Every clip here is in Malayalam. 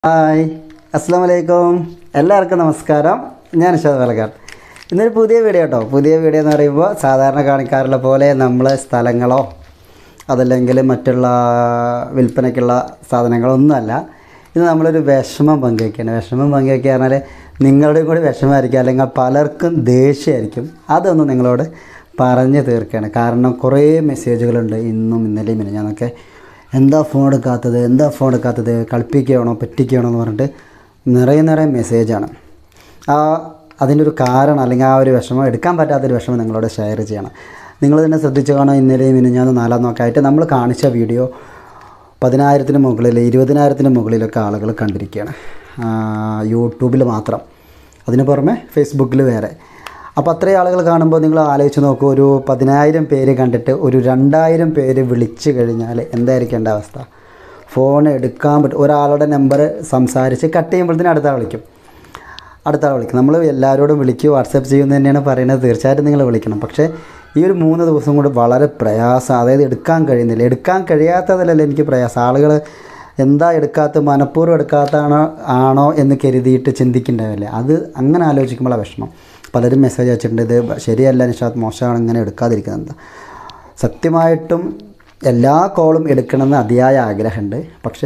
ഹായ് അസ്സാം വലൈക്കും എല്ലാവർക്കും നമസ്കാരം ഞാൻ ഷാദ് പാലക്കാട് ഇന്നൊരു പുതിയ വീഡിയോ കേട്ടോ പുതിയ വീഡിയോ എന്ന് പറയുമ്പോൾ സാധാരണ കാണിക്കാറുള്ള പോലെ നമ്മൾ സ്ഥലങ്ങളോ അതല്ലെങ്കിൽ മറ്റുള്ള വിൽപ്പനയ്ക്കുള്ള സാധനങ്ങളോ ഒന്നുമല്ല ഇത് നമ്മളൊരു വിഷമം പങ്കുവയ്ക്കുകയാണ് വിഷമം പങ്കുവയ്ക്കുക പറഞ്ഞാൽ നിങ്ങളുടെയും കൂടി വിഷമമായിരിക്കും അല്ലെങ്കിൽ പലർക്കും ദേഷ്യമായിരിക്കും അതൊന്ന് നിങ്ങളോട് പറഞ്ഞു തീർക്കുകയാണ് കാരണം കുറേ മെസ്സേജുകളുണ്ട് ഇന്നും ഇന്നലെയും പിന്നെ ഞാനൊക്കെ എന്താ ഫോൺ എടുക്കാത്തത് എന്താ ഫോൺ എടുക്കാത്തത് കളിപ്പിക്കുകയാണോ പറ്റിക്കുകയാണോ എന്ന് പറഞ്ഞിട്ട് നിറയെ നിറയെ മെസ്സേജാണ് ആ അതിൻ്റെ ഒരു കാരണം അല്ലെങ്കിൽ ആ ഒരു വിഷമം എടുക്കാൻ പറ്റാത്തൊരു വിഷമം നിങ്ങളോട് ഷെയർ ചെയ്യണം നിങ്ങൾ തന്നെ ശ്രദ്ധിച്ചു കാണാം ഇന്നലെയും മിനിഞ്ഞാന്ന് നാലാം നോക്കായിട്ട് നമ്മൾ കാണിച്ച വീഡിയോ പതിനായിരത്തിന് മുകളിൽ ഇരുപതിനായിരത്തിന് മുകളിലൊക്കെ ആളുകൾ കണ്ടിരിക്കുകയാണ് ആ, യൂട്യൂബിൽ മാത്രം അതിന് പുറമെ ഫേസ്ബുക്കിൽ വേറെ അപ്പോൾ അത്രയും ആളുകൾ കാണുമ്പോൾ നിങ്ങൾ ആലോചിച്ച് നോക്കൂ ഒരു പതിനായിരം പേര് കണ്ടിട്ട് ഒരു രണ്ടായിരം പേര് വിളിച്ചു കഴിഞ്ഞാൽ എന്തായിരിക്കും എൻ്റെ അവസ്ഥ ഫോൺ എടുക്കാൻ പറ്റും ഒരാളുടെ നമ്പർ സംസാരിച്ച് കട്ട് ചെയ്യുമ്പോഴത്തേനും അടുത്ത ആൾ വിളിക്കും അടുത്ത ആൾ വിളിക്കും നമ്മൾ എല്ലാവരോടും വിളിക്കുക വാട്സപ്പ് ചെയ്യുമെന്ന് തന്നെയാണ് പറയുന്നത് തീർച്ചയായിട്ടും നിങ്ങൾ വിളിക്കണം പക്ഷേ ഈ ഒരു മൂന്ന് ദിവസം കൊണ്ട് വളരെ പ്രയാസം അതായത് എടുക്കാൻ കഴിയുന്നില്ല എടുക്കാൻ കഴിയാത്തതിലല്ല എനിക്ക് പ്രയാസം ആളുകൾ എന്താ എടുക്കാത്ത മനഃപൂർവ്വം എടുക്കാത്തതാണോ ആണോ എന്ന് കരുതിയിട്ട് ചിന്തിക്കേണ്ടതല്ലേ അത് അങ്ങനെ ആലോചിക്കുമ്പോഴാണ് വിഷമം പലരും മെസ്സേജ് അയച്ചിട്ടുണ്ട് ഇത് ശരിയല്ല നിഷാദ് മോശമാണ് ഇങ്ങനെ എടുക്കാതിരിക്കുന്നത് സത്യമായിട്ടും എല്ലാ കോളും എടുക്കണമെന്ന് അതിയായ ആഗ്രഹമുണ്ട് പക്ഷേ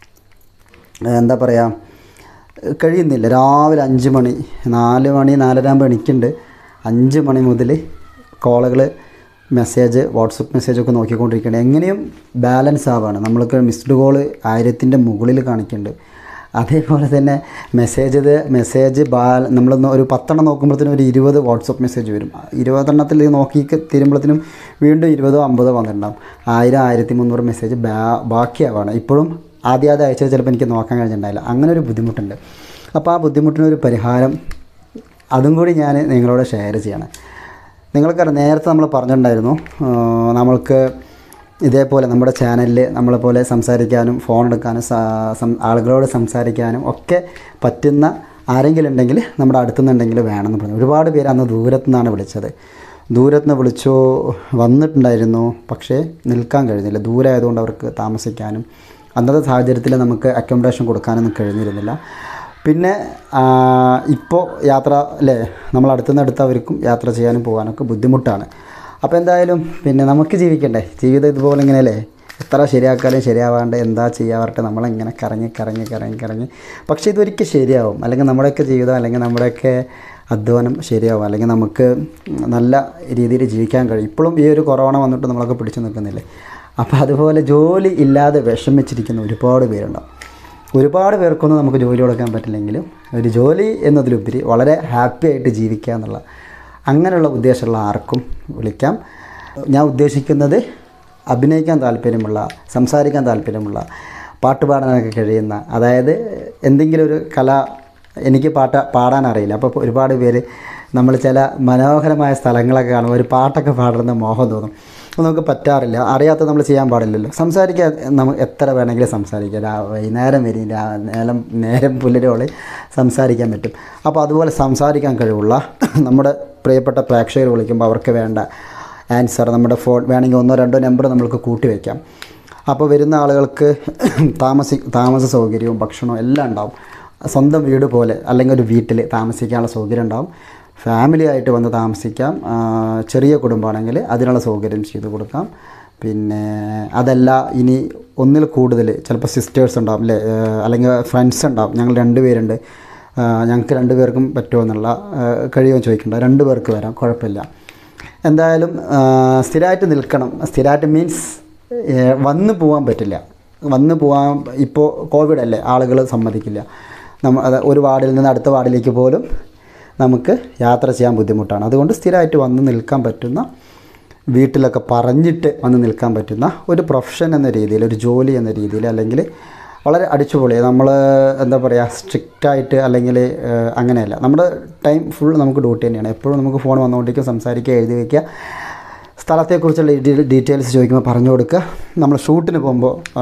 എന്താ പറയുക കഴിയുന്നില്ല രാവിലെ അഞ്ച് മണി നാല് മണി നാലരാകുമ്പോൾ എണിക്കുന്നുണ്ട് അഞ്ച് മണി മുതൽ കോളുകൾ മെസ്സേജ് വാട്സപ്പ് മെസ്സേജൊക്കെ നോക്കിക്കൊണ്ടിരിക്കുകയാണ് എങ്ങനെയും ബാലൻസ് ആവുകയാണ് നമ്മൾക്ക് മിസ്ഡ് കോൾ ആയിരത്തിൻ്റെ മുകളിൽ കാണിക്കുന്നുണ്ട് അതേപോലെ തന്നെ മെസ്സേജ് ഇത് മെസ്സേജ് ബാ നമ്മളൊന്ന് ഒരു പത്തെണ്ണം നോക്കുമ്പോഴത്തേനും ഒരു ഇരുപത് വാട്സപ്പ് മെസ്സേജ് വരും ഇരുപതെണ്ണത്തിൽ നോക്കി തീരുമ്പോഴത്തേനും വീണ്ടും ഇരുപതോ അമ്പതോ വന്നിട്ടുണ്ടാവും ആയിരം ആയിരത്തി മുന്നൂറ് മെസ്സേജ് ബാ ബാക്കിയാവാണ് ഇപ്പോഴും ആദ്യം ആദ്യം അയച്ചത് ചിലപ്പോൾ എനിക്ക് നോക്കാൻ കഴിഞ്ഞിട്ടുണ്ടായില്ല അങ്ങനെ ഒരു ബുദ്ധിമുട്ടുണ്ട് അപ്പോൾ ആ ബുദ്ധിമുട്ടിനൊരു പരിഹാരം അതും കൂടി ഞാൻ നിങ്ങളോട് ഷെയർ ചെയ്യണം നിങ്ങൾക്കറിയാം നേരത്തെ നമ്മൾ പറഞ്ഞിട്ടുണ്ടായിരുന്നു ആ, നമ്മൾക്ക് ഇതേപോലെ നമ്മുടെ ചാനലിൽ നമ്മളെപ്പോലെ സംസാരിക്കാനും ഫോൺ എടുക്കാനും സാ- സം- ആളുകളോട് സംസാരിക്കാനും ഒക്കെ പറ്റുന്ന ആരെങ്കിലും ഉണ്ടെങ്കിൽ നമ്മുടെ അടുത്തുനിന്നുണ്ടെങ്കിൽ വേണമെന്ന് പറഞ്ഞു ഒരുപാട് പേര് അന്ന് ദൂരത്തു നിന്നാണ് വിളിച്ചത് ദൂരത്ത് നിന്ന് വിളിച്ചു വന്നിട്ടുണ്ടായിരുന്നു പക്ഷേ നിൽക്കാൻ കഴിഞ്ഞില്ല ദൂരെ ആയതുകൊണ്ട് അവർക്ക് താമസിക്കാനും അന്നത്തെ സാഹചര്യത്തിൽ നമുക്ക് അക്കോമഡേഷൻ കൊടുക്കാനൊന്നും കഴിഞ്ഞിരുന്നില്ല പിന്നെ ഇപ്പോൾ യാത്ര അല്ലേ നമ്മൾ അടുത്തുനിന്ന് അടുത്തവർക്കും യാത്ര ചെയ്യാനും പോകാനൊക്കെ ബുദ്ധിമുട്ടാണ് അപ്പോൾ എന്തായാലും പിന്നെ നമുക്ക് ജീവിക്കണ്ടേ ജീവിതം ഇതുപോലെ ഇങ്ങനെയല്ലേ എത്ര ശരിയാക്കാനും ശരിയാവാണ്ട് എന്താ ചെയ്യുക പറഞ്ഞിട്ട് നമ്മളിങ്ങനെ കറങ്ങി കറങ്ങി കറങ്ങി കറങ്ങി പക്ഷേ ഇതൊരിക്കൽ ശരിയാവും അല്ലെങ്കിൽ നമ്മുടെയൊക്കെ ജീവിതം അല്ലെങ്കിൽ നമ്മുടെയൊക്കെ അധ്വാനം ശരിയാവും അല്ലെങ്കിൽ നമുക്ക് നല്ല രീതിയിൽ ജീവിക്കാൻ കഴിയും ഇപ്പോഴും ഈ ഒരു കൊറോണ വന്നിട്ട് നമ്മളൊക്കെ പിടിച്ചു നിൽക്കുന്നില്ലേ അപ്പോൾ അതുപോലെ ജോലി ഇല്ലാതെ വിഷമിച്ചിരിക്കുന്ന ഒരുപാട് പേരുണ്ടാവും ഒരുപാട് പേർക്കൊന്നും നമുക്ക് ജോലി കൊടുക്കാൻ പറ്റില്ലെങ്കിലും ഒരു ജോലി എന്നതിലുപരി വളരെ ഹാപ്പി ആയിട്ട് ജീവിക്കുക എന്നുള്ള അങ്ങനെയുള്ള ഉദ്ദേശമുള്ള ആർക്കും വിളിക്കാം ഞാൻ ഉദ്ദേശിക്കുന്നത് അഭിനയിക്കാൻ താല്പര്യമുള്ള സംസാരിക്കാൻ താല്പര്യമുള്ള പാട്ട് പാടാനൊക്കെ കഴിയുന്ന അതായത് എന്തെങ്കിലും ഒരു കല എനിക്ക് പാട്ട് പാടാൻ അറിയില്ല അപ്പോൾ ഒരുപാട് പേര് നമ്മൾ ചില മനോഹരമായ സ്ഥലങ്ങളൊക്കെ കാണുമ്പോൾ ഒരു പാട്ടൊക്കെ പാടുന്ന മോഹം തോന്നും അപ്പോൾ നമുക്ക് പറ്റാറില്ല അറിയാത്ത നമ്മൾ ചെയ്യാൻ പാടില്ലല്ലോ സംസാരിക്കാൻ നമുക്ക് എത്ര വേണമെങ്കിലും സംസാരിക്കാം രാ വൈകുന്നേരം വരും രാ നേരം നേരം പുലരോളി സംസാരിക്കാൻ പറ്റും അപ്പോൾ അതുപോലെ സംസാരിക്കാൻ കഴിവുള്ള നമ്മുടെ പ്രിയപ്പെട്ട പ്രേക്ഷകർ വിളിക്കുമ്പോൾ അവർക്ക് വേണ്ട ആൻസർ നമ്മുടെ ഫോൺ വേണമെങ്കിൽ ഒന്നോ രണ്ടോ നമ്പർ നമ്മൾക്ക് കൂട്ടി വയ്ക്കാം അപ്പോൾ വരുന്ന ആളുകൾക്ക് താമസി താമസ സൗകര്യവും ഭക്ഷണവും എല്ലാം ഉണ്ടാവും സ്വന്തം വീട് പോലെ അല്ലെങ്കിൽ ഒരു വീട്ടിൽ താമസിക്കാനുള്ള സൗകര്യം ഉണ്ടാവും ഫാമിലി ആയിട്ട് വന്ന് താമസിക്കാം ആ, ചെറിയ കുടുംബമാണെങ്കിൽ അതിനുള്ള സൗകര്യം ചെയ്തു കൊടുക്കാം പിന്നെ അതല്ല ഇനി ഒന്നിൽ കൂടുതൽ ചിലപ്പോൾ സിസ്റ്റേഴ്സ് ഉണ്ടാവും അല്ലേ ഏ, അല്ലെങ്കിൽ ഫ്രണ്ട്സ് ഉണ്ടാവും ഞങ്ങൾ രണ്ട് പേരുണ്ട് ആ, ഞങ്ങൾക്ക് രണ്ട് പേർക്കും പറ്റുമോ എന്നുള്ള ആ, കഴിയുമോ ചോദിക്കണ്ട രണ്ട് പേർക്ക് വരാം കുഴപ്പമില്ല എന്തായാലും ആ, സ്ഥിരമായിട്ട് നിൽക്കണം സ്ഥിരമായിട്ട് മീൻസ് വന്ന് പോകാൻ പറ്റില്ല വന്ന് പോകാൻ ഇപ്പോൾ കോവിഡ് അല്ലേ ആളുകൾ സമ്മതിക്കില്ല നമ്മ അത് ഒരു വാർഡിൽ നിന്ന് അടുത്ത വാർഡിലേക്ക് പോലും നമുക്ക് യാത്ര ചെയ്യാൻ ബുദ്ധിമുട്ടാണ് അതുകൊണ്ട് സ്ഥിരമായിട്ട് വന്ന് നിൽക്കാൻ പറ്റുന്ന വീട്ടിലൊക്കെ പറഞ്ഞിട്ട് വന്ന് നിൽക്കാൻ പറ്റുന്ന ഒരു പ്രൊഫഷൻ എന്ന രീതിയിൽ ഒരു ജോലി എന്ന രീതിയിൽ അല്ലെങ്കിൽ വളരെ അടിച്ചുപൊളി നമ്മൾ എന്താ പറയുക സ്ട്രിക്റ്റായിട്ട് അല്ലെങ്കിൽ ഏഹ്, അങ്ങനെയല്ല നമ്മുടെ ടൈം ഫുൾ നമുക്ക് ഡ്യൂട്ടി തന്നെയാണ് എപ്പോഴും നമുക്ക് ഫോൺ വന്നുകൊണ്ടിരിക്കുക സംസാരിക്കുക എഴുതി വയ്ക്കുക സ്ഥലത്തെക്കുറിച്ചുള്ള ഡീറ്റെയിൽസ് ചോദിക്കുമ്പോൾ പറഞ്ഞു കൊടുക്കുക നമ്മൾ ഷൂട്ടിന് പോകുമ്പോൾ ആ,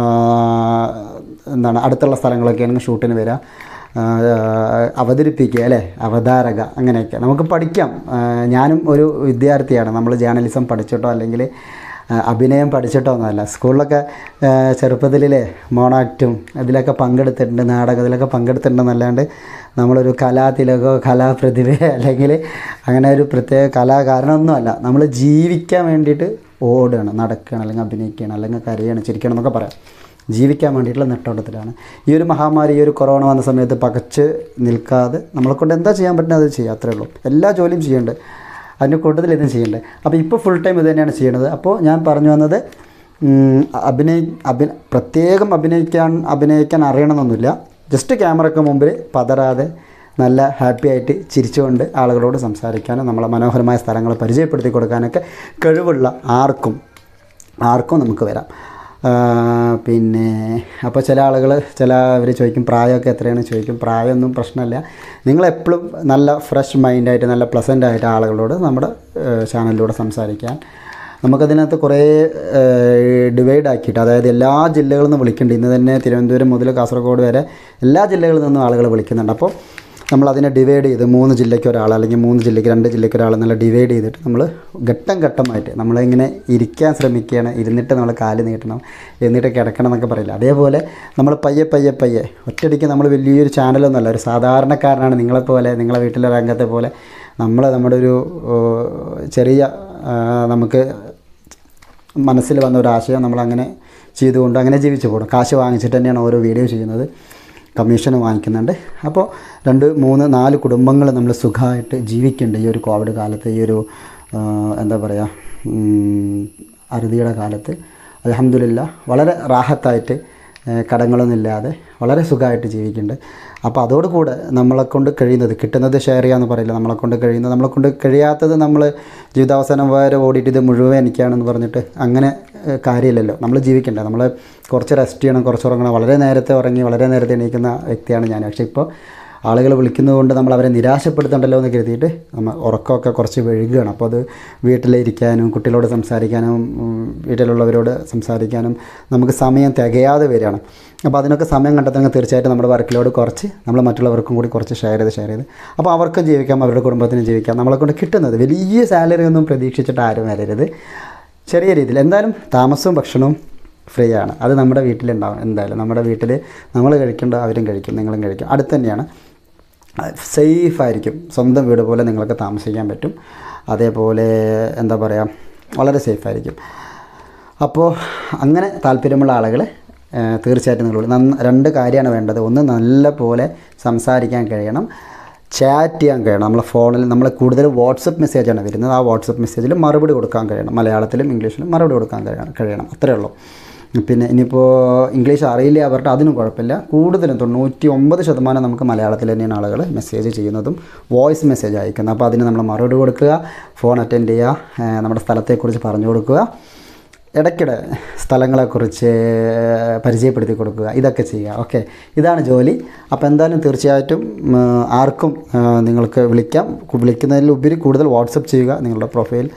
എന്താണ് അടുത്തുള്ള സ്ഥലങ്ങളൊക്കെ ആണെങ്കിൽ ഷൂട്ടിന് വരിക ആ, അവതരിപ്പിക്കുക അല്ലേ അവതാരക അങ്ങനെയൊക്കെ നമുക്ക് പഠിക്കാം ആ, ഞാനും ഒരു വിദ്യാർത്ഥിയാണ് നമ്മൾ ജേർണലിസം പഠിച്ചിട്ടോ അല്ലെങ്കിൽ ആ, അഭിനയം പഠിച്ചിട്ടൊന്നുമല്ല സ്കൂളിലൊക്കെ ആ, ചെറുപ്പത്തിലേ മോണാക്റ്റും ഇതിലൊക്കെ പങ്കെടുത്തിട്ടുണ്ട് നാടകത്തിലൊക്കെ പങ്കെടുത്തിട്ടുണ്ടെന്നല്ലാണ്ട് നമ്മളൊരു കലാതിലകോ കലാപ്രതിഭ അല്ലെങ്കിൽ അങ്ങനെ ഒരു പ്രത്യേക കലാകാരനൊന്നുമല്ല നമ്മൾ ജീവിക്കാൻ വേണ്ടിയിട്ട് ഓടുകയാണ് നടക്കുകയാണ് അല്ലെങ്കിൽ അഭിനയിക്കുകയാണ് അല്ലെങ്കിൽ കരയാണ് ചിരിക്കണം എന്നൊക്കെ പറയാം ജീവിക്കാൻ വേണ്ടിയിട്ടുള്ള നെട്ടോട്ടത്തിലാണ് ഈ ഒരു മഹാമാരി ഈ ഒരു കൊറോണ വന്ന സമയത്ത് പകച്ച് നിൽക്കാതെ നമ്മളെ കൊണ്ട് എന്താ ചെയ്യാൻ പറ്റുന്നത് അത് ചെയ്യുക അത്രേ ഉള്ളൂ എല്ലാ ജോലിയും ചെയ്യേണ്ടത് അതിൻ്റെ കൂട്ടത്തിൽ ഇതും ചെയ്യേണ്ടത് അപ്പോൾ ഇപ്പോൾ ഫുൾ ടൈം ഇത് തന്നെയാണ് ചെയ്യണത് അപ്പോൾ ഞാൻ പറഞ്ഞു വന്നത് ഉം, അഭിനയി അഭി പ്രത്യേകം അഭിനയിക്കാൻ അഭിനയിക്കാൻ അറിയണമെന്നൊന്നുമില്ല ജസ്റ്റ് ക്യാമറയ്ക്ക് മുമ്പിൽ പതറാതെ നല്ല ഹാപ്പി ആയിട്ട് ചിരിച്ചുകൊണ്ട് ആളുകളോട് സംസാരിക്കാനും നമ്മളെ മനോഹരമായ സ്ഥലങ്ങൾ പരിചയപ്പെടുത്തി കൊടുക്കാനൊക്കെ കഴിവുള്ള ആർക്കും ആർക്കും നമുക്ക് വരാം ആ, പിന്നെ അപ്പോൾ ചില ആളുകൾ ചില അവർ ചോദിക്കും പ്രായമൊക്കെ എത്രയാണ് ചോദിക്കും പ്രായമൊന്നും പ്രശ്നമല്ല നിങ്ങളെപ്പോഴും നല്ല ഫ്രഷ് മൈൻഡായിട്ട് നല്ല പ്ലസൻ്റ് ആയിട്ട് ആളുകളോട് നമ്മുടെ ചാനലിലൂടെ സംസാരിക്കാൻ നമുക്കതിനകത്ത് കുറേ ഡിവൈഡ് ആക്കിയിട്ട് അതായത് എല്ലാ ജില്ലകളിൽ നിന്ന് വിളിക്കുന്നുണ്ട് ഇന്ന് തന്നെ തിരുവനന്തപുരം മുതൽ കാസർഗോഡ് വരെ എല്ലാ ജില്ലകളിൽ നിന്നും ആളുകൾ വിളിക്കുന്നുണ്ട് അപ്പോൾ നമ്മൾ അതിനെ ഡിവൈഡ് ചെയ്ത് മൂന്ന് ജില്ലയ്ക്ക് ഒരാൾ അല്ലെങ്കിൽ മൂന്ന് ജില്ലയ്ക്ക് രണ്ട് ജില്ലയ്ക്ക് ഒരാൾ എന്നുള്ള ഡിവൈഡ് ചെയ്തിട്ട് നമ്മൾ ഘട്ടം ഘട്ടമായിട്ട് നമ്മളിങ്ങനെ ഇരിക്കാൻ ശ്രമിക്കുകയാണ് ഇരുന്നിട്ട് നമ്മൾ കാല് നീട്ടണം എന്നിട്ട് കിടക്കണം എന്നൊക്കെ പറയില്ല അതേപോലെ നമ്മൾ പയ്യെ പയ്യെ പയ്യെ ഒറ്റയടിക്ക് നമ്മൾ വലിയൊരു ചാനലൊന്നുമല്ല ഒരു സാധാരണക്കാരനാണ് നിങ്ങളെപ്പോലെ നിങ്ങളെ വീട്ടിലെ രംഗത്തെ പോലെ നമ്മൾ നമ്മുടെ ഒരു ഏഹ്, ചെറിയ ആ, നമുക്ക് മനസ്സിൽ വന്ന ഒരു ആശയം നമ്മളങ്ങനെ ചെയ്തുകൊണ്ട് അങ്ങനെ ജീവിച്ചു പോകണം കാശ് വാങ്ങിച്ചിട്ട് തന്നെയാണ് ഓരോ വീഡിയോ ചെയ്യുന്നത് കമ്മീഷൻ വാങ്ങിക്കുന്നുണ്ട് അപ്പോൾ രണ്ട് മൂന്ന് നാല് കുടുംബങ്ങൾ നമ്മൾ സുഖമായിട്ട് ജീവിക്കുന്നുണ്ട് ഈ ഒരു കോവിഡ് കാലത്ത് ഈ ഒരു ആ, എന്താ പറയുക ഉം, അറുതിയുടെ കാലത്ത് അലഹമില്ല വളരെ റാഹത്തായിട്ട് ഏഹ് കടങ്ങളൊന്നുമില്ലാതെ വളരെ സുഖമായിട്ട് ജീവിക്കുന്നുണ്ട് അപ്പോൾ അതോടുകൂടെ നമ്മളെ കൊണ്ട് കഴിയുന്നത് കിട്ടുന്നത് ഷെയർ ചെയ്യാമെന്ന് പറയില്ല നമ്മളെ കൊണ്ട് കഴിയുന്നത് നമ്മളെ കൊണ്ട് കഴിയാത്തത് നമ്മൾ ജീവിതാവസാനം വരെ ഓടിയിട്ട് ഇത് മുഴുവൻ എനിക്കാണെന്ന് പറഞ്ഞിട്ട് അങ്ങനെ ഏഹ് കാര്യമില്ലല്ലോ നമ്മൾ ജീവിക്കണ്ടേ നമ്മൾ കുറച്ച് റെസ്റ്റ് ചെയ്യണം കുറച്ച് ഉറങ്ങണം വളരെ നേരത്തെ ഉറങ്ങി വളരെ നേരത്തെ എണീക്കുന്ന വ്യക്തിയാണ് ഞാൻ പക്ഷേ ഇപ്പോൾ ആളുകൾ വിളിക്കുന്നതുകൊണ്ട് നമ്മൾ അവരെ നിരാശപ്പെടുത്തണ്ടല്ലോ എന്ന് കരുതിയിട്ട് നമ്മൾ ഉറക്കമൊക്കെ കുറച്ച് വഴുകുകയാണ് അപ്പോൾ അത് വീട്ടിലിരിക്കാനും കുട്ടികളോട് സംസാരിക്കാനും ഉം, വീട്ടിലുള്ളവരോട് സംസാരിക്കാനും നമുക്ക് സമയം തികയാതെ വരികയാണ് അപ്പോൾ അതിനൊക്കെ സമയം കണ്ടെത്തണമെങ്കിൽ തീർച്ചയായിട്ടും നമ്മുടെ വർക്കിലോട് കുറച്ച് നമ്മൾ മറ്റുള്ളവർക്കും കൂടി കുറച്ച് ഷെയർ ചെയ്ത് ഷെയർ ചെയ്ത് അപ്പോൾ അവർക്കും ജീവിക്കാം അവരുടെ കുടുംബത്തിനും ജീവിക്കാം നമ്മളെ കൊണ്ട് കിട്ടുന്നത് വലിയ സാലറി ഒന്നും പ്രതീക്ഷിച്ചിട്ട് ആരും വരരുത് ചെറിയ രീതിയിൽ എന്തായാലും താമസവും ഭക്ഷണവും ഫ്രീ ആണ് അത് നമ്മുടെ വീട്ടിലുണ്ടാവും എന്തായാലും നമ്മുടെ വീട്ടിൽ നമ്മൾ കഴിക്കേണ്ട അവരും കഴിക്കും നിങ്ങളും കഴിക്കും അടുത്ത് തന്നെയാണ് സേഫ് ആയിരിക്കും സ്വന്തം വീട് പോലെ നിങ്ങൾക്ക് താമസിക്കാൻ പറ്റും അതേപോലെ എന്താ പറയുക വളരെ സേഫ് ആയിരിക്കും അപ്പോൾ അങ്ങനെ താല്പര്യമുള്ള ആളുകൾ തീർച്ചയായിട്ടും നിങ്ങൾ നന്ന രണ്ട് കാര്യമാണ് വേണ്ടത് ഒന്ന് നല്ല പോലെ സംസാരിക്കാൻ കഴിയണം ചാറ്റ് ചെയ്യാൻ കഴിയണം നമ്മളെ ഫോണിൽ നമ്മൾ കൂടുതൽ വാട്സപ്പ് മെസ്സേജാണ് വരുന്നത് ആ വാട്സപ്പ് മെസ്സേജിൽ മറുപടി കൊടുക്കാൻ കഴിയണം മലയാളത്തിലും ഇംഗ്ലീഷിലും മറുപടി കൊടുക്കാൻ കഴിയണം കഴിയണം അത്രയേ ഉള്ളൂ പിന്നെ ഇനിയിപ്പോൾ ഇംഗ്ലീഷ് അറിയില്ല അവരുടെ അതിനും കുഴപ്പമില്ല കൂടുതലും തൊണ്ണൂറ്റി ഒമ്പത് ശതമാനം നമുക്ക് മലയാളത്തിൽ തന്നെയാണ് ആളുകൾ മെസ്സേജ് ചെയ്യുന്നതും വോയിസ് മെസ്സേജ് അയക്കുന്നത് അപ്പോൾ അതിന് നമ്മൾ മറുപടി കൊടുക്കുക ഫോൺ അറ്റൻഡ് ചെയ്യുക ഏഹ് നമ്മുടെ സ്ഥലത്തെക്കുറിച്ച് പറഞ്ഞു കൊടുക്കുക ഇടയ്ക്കിടെ സ്ഥലങ്ങളെക്കുറിച്ച് പരിചയപ്പെടുത്തി കൊടുക്കുക ഇതൊക്കെ ചെയ്യുക ഓക്കെ ഇതാണ് ജോലി അപ്പോൾ എന്തായാലും തീർച്ചയായിട്ടും ഉം, ആർക്കും ആ, നിങ്ങൾക്ക് വിളിക്കാം വിളിക്കുന്നതിലുപരി കൂടുതൽ വാട്സപ്പ് ചെയ്യുക നിങ്ങളുടെ പ്രൊഫൈൽ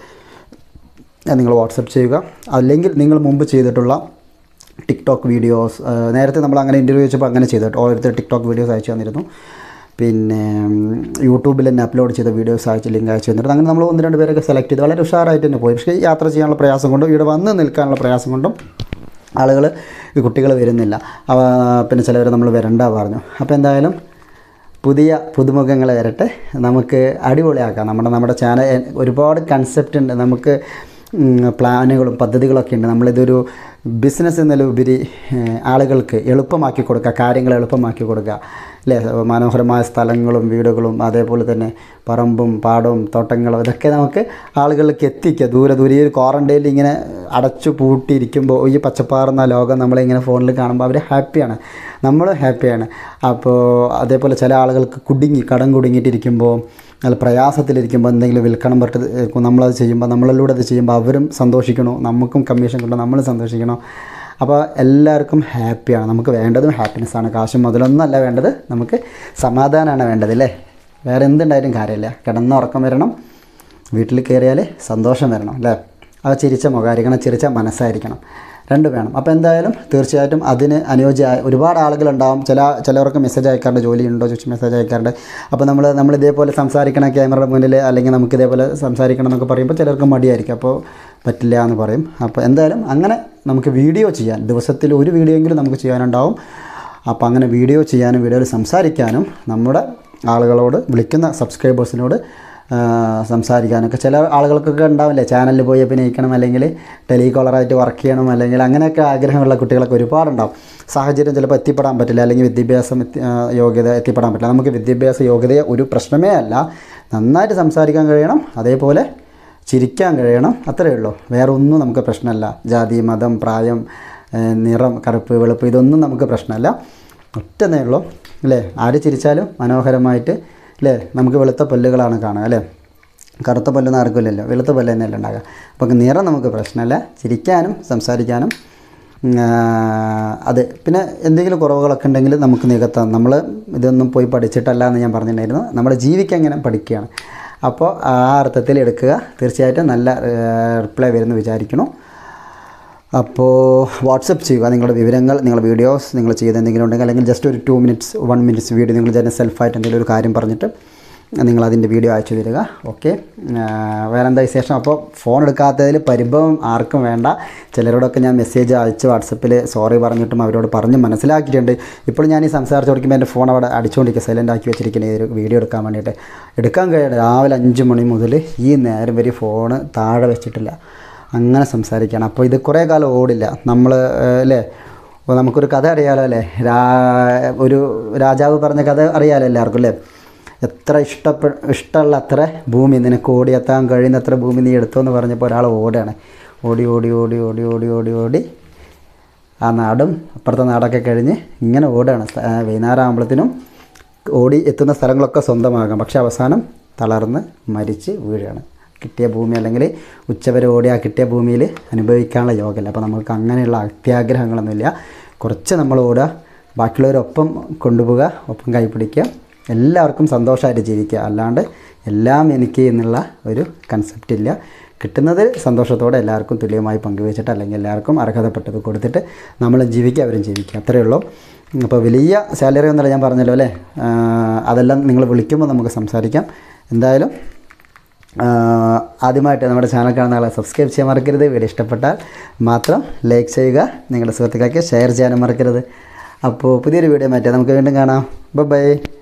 നിങ്ങൾ വാട്സപ്പ് ചെയ്യുക അല്ലെങ്കിൽ നിങ്ങൾ മുമ്പ് ചെയ്തിട്ടുള്ള ടിക്ടോക്ക് വീഡിയോസ് ആ, നേരത്തെ നമ്മൾ അങ്ങനെ ഇൻ്റർവ്യൂ വെച്ചപ്പോൾ അങ്ങനെ ചെയ്തിട്ട് ഓരോരുത്തർ ടിക്ടോക്ക് വീഡിയോസ് അയച്ചു തന്നിരുന്നു പിന്നെ ഉം, യൂട്യൂബിൽ തന്നെ അപ്ലോഡ് ചെയ്ത വീഡിയോസ് അയച്ച് ലിങ്ക് അയച്ചു തന്നിരുന്നു അങ്ങനെ നമ്മൾ ഒന്ന് രണ്ട് പേരൊക്കെ സെലക്ട് ചെയ്ത് വളരെ ഉഷാറായിട്ട് തന്നെ പോയി പക്ഷേ യാത്ര ചെയ്യാനുള്ള പ്രയാസം കൊണ്ടും ഇവിടെ വന്ന് നിൽക്കാനുള്ള പ്രയാസം കൊണ്ടും ആളുകൾ കുട്ടികൾ വരുന്നില്ല അവ പിന്നെ ചിലവർ നമ്മൾ വരണ്ട പറഞ്ഞു അപ്പോൾ എന്തായാലും പുതിയ പുതുമുഖങ്ങൾ വരട്ടെ നമുക്ക് അടിപൊളിയാക്കാം നമ്മുടെ നമ്മുടെ ചാനൽ ഒരുപാട് കൺസെപ്റ്റ് ഉണ്ട് നമുക്ക് ഉം, പ്ലാനുകളും പദ്ധതികളൊക്കെ ഉണ്ട് നമ്മളിതൊരു ബിസിനസ് എന്നതിലുപരി ഏഹ്, ആളുകൾക്ക് എളുപ്പമാക്കി കൊടുക്കുക കാര്യങ്ങൾ എളുപ്പമാക്കി കൊടുക്കുക അല്ലേ മനോഹരമായ സ്ഥലങ്ങളും വീടുകളും അതേപോലെ തന്നെ പറമ്പും പാടവും തോട്ടങ്ങളും ഇതൊക്കെ നമുക്ക് ആളുകളിലേക്ക് എത്തിക്കുക ദൂരെ ദൂരെ ഈ ഒരു ക്വാറൻറ്റൈനിൽ ഇങ്ങനെ അടച്ചു പൂട്ടിയിരിക്കുമ്പോൾ ഈ പച്ചപ്പാറുന്ന ലോകം നമ്മളിങ്ങനെ ഫോണിൽ കാണുമ്പോൾ അവർ ഹാപ്പിയാണ് നമ്മൾ ഹാപ്പിയാണ് അപ്പോൾ അതേപോലെ ചില ആളുകൾക്ക് കുടുങ്ങി കടം കുടുങ്ങിയിട്ടിരിക്കുമ്പോൾ നല്ല പ്രയാസത്തിലിരിക്കുമ്പോൾ എന്തെങ്കിലും വിൽക്കണം പറഞ്ഞിട്ട് നമ്മളത് ചെയ്യുമ്പോൾ നമ്മളിലൂടെ അത് ചെയ്യുമ്പോൾ അവരും സന്തോഷിക്കണോ നമുക്കും കമ്മീഷൻ കിട്ടണം നമ്മൾ സന്തോഷിക്കണം അപ്പോൾ എല്ലാവർക്കും ഹാപ്പിയാണ് നമുക്ക് വേണ്ടതും ഹാപ്പിനെസ് ആണ് കാശും മുതലൊന്നും അല്ല വേണ്ടത് നമുക്ക് സമാധാനമാണ് വേണ്ടത് അല്ലേ വേറെ എന്തുണ്ടായാലും കാര്യമില്ല കിടന്ന് ഉറക്കം വരണം വീട്ടിൽ കയറിയാൽ സന്തോഷം വരണം അല്ലേ ആ ചിരിച്ച മുഖമായിരിക്കണം ചിരിച്ച മനസ്സായിരിക്കണം രണ്ടും വേണം അപ്പോൾ എന്തായാലും തീർച്ചയായിട്ടും അതിന് അനുയോജ്യമായ ഒരുപാട് ആളുകളുണ്ടാവും ചില ചിലവർക്ക് മെസ്സേജ് അയക്കാറുണ്ട് ജോലി ഉണ്ടോ ചോദിച്ച് മെസ്സേജ് അയക്കാറുണ്ട് അപ്പോൾ നമ്മൾ നമ്മൾ ഇതേപോലെ സംസാരിക്കണം ക്യാമറയുടെ മുന്നിൽ അല്ലെങ്കിൽ നമുക്ക് ഇതേപോലെ സംസാരിക്കണം എന്നൊക്കെ പറയുമ്പോൾ ചിലർക്ക് മടിയായിരിക്കും അപ്പോൾ പറ്റില്ല എന്ന് പറയും അപ്പോൾ എന്തായാലും അങ്ങനെ നമുക്ക് വീഡിയോ ചെയ്യാൻ ദിവസത്തിൽ ഒരു വീഡിയോ എങ്കിലും നമുക്ക് ചെയ്യാനുണ്ടാവും അപ്പോൾ അങ്ങനെ വീഡിയോ ചെയ്യാനും വീഡിയോയിൽ സംസാരിക്കാനും നമ്മുടെ ആളുകളോട് വിളിക്കുന്ന സബ്സ്ക്രൈബേഴ്സിനോട് ആ, സംസാരിക്കാനൊക്കെ ചില ആളുകൾക്കൊക്കെ ഉണ്ടാവില്ലേ ചാനലിൽ പോയി അഭിനയിക്കണം അല്ലെങ്കിൽ ടെലികോളറായിട്ട് വർക്ക് ചെയ്യണം അല്ലെങ്കിൽ അങ്ങനെയൊക്കെ ആഗ്രഹമുള്ള കുട്ടികളൊക്കെ ഒരുപാടുണ്ടാവും സാഹചര്യം ചിലപ്പോൾ എത്തിപ്പെടാൻ പറ്റില്ല അല്ലെങ്കിൽ വിദ്യാഭ്യാസം എത്തി- ആ, യോഗ്യത എത്തിപ്പെടാൻ പറ്റില്ല നമുക്ക് വിദ്യാഭ്യാസ യോഗ്യത ഒരു പ്രശ്നമേ അല്ല നന്നായിട്ട് സംസാരിക്കാൻ കഴിയണം അതേപോലെ ചിരിക്കാൻ കഴിയണം അത്രയേ ഉള്ളൂ വേറെ ഒന്നും നമുക്ക് പ്രശ്നമല്ല ജാതി മതം പ്രായം ഏ, നിറം കറുപ്പ് വെളുപ്പ് ഇതൊന്നും നമുക്ക് പ്രശ്നമല്ല ഒറ്റന്നേ ഉള്ളൂ അല്ലേ ആര് ചിരിച്ചാലും മനോഹരമായിട്ട് അല്ലേ നമുക്ക് വെളുത്ത പല്ലുകളാണ് കാണുക അല്ലേ കറുത്ത പല്ലൊന്നും ആർക്കില്ലല്ലോ വെളുത്ത പല്ല് തന്നെയല്ല ഉണ്ടാകുക അപ്പോൾ നിറം നമുക്ക് പ്രശ്നമല്ല ചിരിക്കാനും സംസാരിക്കാനും ഉം, ആ, അത് പിന്നെ എന്തെങ്കിലും കുറവുകളൊക്കെ ഉണ്ടെങ്കിൽ നമുക്ക് നികത്താം നമ്മൾ ഇതൊന്നും പോയി പഠിച്ചിട്ടല്ല എന്ന് ഞാൻ പറഞ്ഞിട്ടുണ്ടായിരുന്നു നമ്മൾ ജീവിക്കാൻ ഇങ്ങനെ പഠിക്കുകയാണ് അപ്പോൾ ആ അർത്ഥത്തിൽ എടുക്കുക തീർച്ചയായിട്ടും നല്ല റിപ്ലൈ വരുമെന്ന് വിചാരിക്കണം അപ്പോൾ വാട്സപ്പ് ചെയ്യുക നിങ്ങളുടെ വിവരങ്ങൾ നിങ്ങളുടെ വീഡിയോസ് നിങ്ങൾ ചെയ്ത് എന്തെങ്കിലും ഉണ്ടെങ്കിൽ അല്ലെങ്കിൽ ജസ്റ്റ് ഒരു two minutes one minutes video നിങ്ങൾ തന്നെ സെൽഫായിട്ട് എന്തെങ്കിലും ഒരു കാര്യം പറഞ്ഞിട്ട് നിങ്ങൾ അതിൻ്റെ വീഡിയോ അയച്ചു തരിക ഓക്കെ വേറെ എന്താ വിശേഷം അപ്പോൾ ഫോൺ എടുക്കാത്തതിൽ പരിഭവം ആർക്കും വേണ്ട ചിലരോടൊക്കെ ഞാൻ മെസ്സേജ് അയച്ച് വാട്സപ്പിൽ സോറി പറഞ്ഞിട്ടും അവരോട് പറഞ്ഞ് മനസ്സിലാക്കിയിട്ടുണ്ട് ഇപ്പോൾ ഞാൻ ഈ സംസാരിച്ച് കൊടുക്കുമ്പോൾ എൻ്റെ ഫോൺ അവിടെ അടിച്ചുകൊണ്ടിരിക്കുക സൈലൻ്റ് ആക്കി വെച്ചിരിക്കുന്നത് ഈ ഒരു വീഡിയോ എടുക്കാൻ വേണ്ടിയിട്ട് എടുക്കാൻ കഴിയണം രാവിലെ അഞ്ച് മണി മുതൽ ഈ നേരം വരെ ഫോണ് താഴെ വെച്ചിട്ടില്ല അങ്ങനെ സംസാരിക്കുകയാണ് അപ്പോൾ ഇത് കുറേ കാലം ഓടില്ല നമ്മൾ അല്ലേ അപ്പോൾ നമുക്കൊരു കഥ അറിയാലോ അല്ലേ രാ ഒരു രാജാവ് പറഞ്ഞ കഥ അറിയാലോ എല്ലാവർക്കും അല്ലേ എത്ര ഇഷ്ടപ്പെ ഇഷ്ടമുള്ള അത്ര ഭൂമി നിനക്ക് ഓടിയെത്താൻ കഴിയുന്നത്ര ഭൂമി നീ എടുത്തോ എന്ന് പറഞ്ഞപ്പോൾ ഒരാൾ ഓടുകയാണ് ഓടി ഓടി ഓടി ഓടി ഓടി ഓടി ഓടി ആ നാടും അപ്പുറത്തെ നാടൊക്കെ കഴിഞ്ഞ് ഇങ്ങനെ ഓടുകയാണ് സ്ഥ- ആ, വൈകുന്നേരം ആകുമ്പോഴത്തേനും ഓടി എത്തുന്ന സ്ഥലങ്ങളൊക്കെ സ്വന്തമാകാം പക്ഷേ അവസാനം തളർന്ന് മരിച്ച് വീഴുകയാണ് കിട്ടിയ ഭൂമി അല്ലെങ്കിൽ ഉച്ചവരെ ഓടി ആ കിട്ടിയ ഭൂമിയിൽ അനുഭവിക്കാനുള്ള യോഗമില്ല അപ്പോൾ നമുക്ക് അങ്ങനെയുള്ള അത്യാഗ്രഹങ്ങളൊന്നുമില്ല കുറച്ച് നമ്മൾ ഓടുക ബാക്കിയുള്ളവരൊപ്പം കൊണ്ടുപോവുക ഒപ്പം കൈപ്പിടിക്കുക എല്ലാവർക്കും സന്തോഷമായിട്ട് ജീവിക്കുക അല്ലാണ്ട് എല്ലാം എനിക്ക് എന്നുള്ള ഒരു കൺസെപ്റ്റ് ഇല്ല കിട്ടുന്നത് സന്തോഷത്തോടെ എല്ലാവർക്കും തുല്യമായി പങ്കുവെച്ചിട്ട് അല്ലെങ്കിൽ എല്ലാവർക്കും അർഹതപ്പെട്ടത് കൊടുത്തിട്ട് നമ്മൾ ജീവിക്കുക അവരും ജീവിക്കുക അത്രയേ ഉള്ളൂ അപ്പോൾ വലിയ സാലറി ഒന്നുമല്ല ഞാൻ പറഞ്ഞല്ലോ അല്ലേ ആ, അതെല്ലാം നിങ്ങൾ വിളിക്കുമ്പോൾ നമുക്ക് സംസാരിക്കാം എന്തായാലും ആ, ആദ്യമായിട്ട് നമ്മുടെ ചാനൽ കാണുന്ന ആളെ സബ്സ്ക്രൈബ് ചെയ്യാൻ മറക്കരുത് വീഡിയോ ഇഷ്ടപ്പെട്ടാൽ മാത്രം ലൈക്ക് ചെയ്യുക നിങ്ങളുടെ സുഹൃത്തുക്കൾക്ക് ഷെയർ ചെയ്യാനും മറക്കരുത് അപ്പോൾ പുതിയൊരു വീഡിയോ മാറ്റാം നമുക്ക് വീണ്ടും കാണാം ബൈ